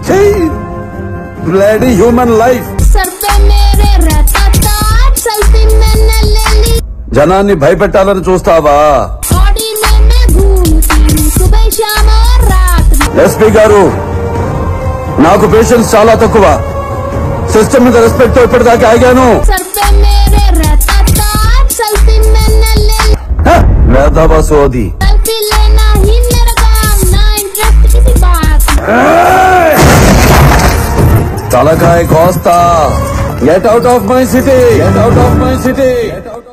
bloody human life sir पे मेरे रहता था चलती मैंने ले ली జనాన్ని భయపెట్టాలని చూస్తావా बॉडी में मैं घूमती हूँ सुबह शाम और रात में ఎస్పీ గారు నాకు పేషెన్స్ చాలా తక్కువ సిస్టమ్ మీద రెస్పెక్ట్ తో ఇప్పటిదాకా ఆగాను सर पे मेरे रहता था चलती मैंने ले ली వేదవ సోది सेल्फी लेना ही मेरा काम ना इंटरेस्ट किसी बात में తలకాయ కోస్తా get out of my city get out of my city